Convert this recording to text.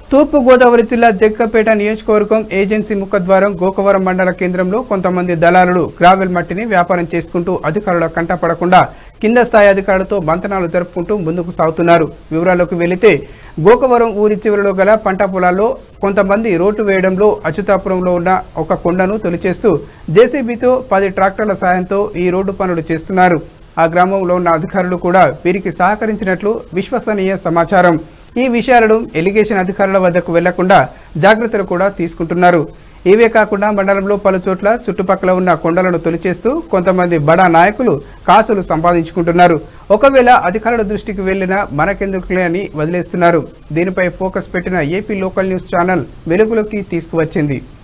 తూర్పు గోదావరి జిల్లా జగ్గపేట నియోజకవర్గం ఏజెన్సీ ముఖద్వారం గోకవరం మండల కేంద్రంలో కొంతమంది దళారులు గ్రావెల్ మట్టిని వ్యాపారం చేసుకుంటూ అధికారుల కంటపడకుండా కింద స్థాయి అధికారులతో మంతనాలు జరుపుకుంటూ ముందుకు సాగుతున్నారు వివరాల్లోకి వెళితే గోకవరం ఊరి చివరిలో గల పంట పొలాల్లో కొంతమంది రోడ్డు వేయడంలో అచ్యుతాపురంలో ఉన్న ఒక కొండను తొలిచేస్తూ జేసీబీతో పది ట్రాక్టర్ల సాయంతో ఈ రోడ్డు పనులు చేస్తున్నారు ఆ గ్రామంలో ఉన్న అధికారులు కూడా వీరికి సహకరించినట్లు విశ్వసనీయ సమాచారం ఈ విషయాలను ఎలిగేషన్ అధికారుల వద్దకు వెళ్లకుండా జాగ్రత్తలు కూడా తీసుకుంటున్నారు ఇవే కాకుండా మండలంలో పలు చోట్ల చుట్టుపక్కల ఉన్న కొండలను తొలిచేస్తూ కొంతమంది బడా నాయకులు కాసులు సంపాదించుకుంటున్నారు ఒకవేళ అధికారుల దృష్టికి వెళ్లినా మనకెందుకులే అని వదిలేస్తున్నారు దీనిపై ఫోకస్ పెట్టిన ఏపీ లోకల్ న్యూస్ ఛానల్ వెలుగులోకి తీసుకువచ్చింది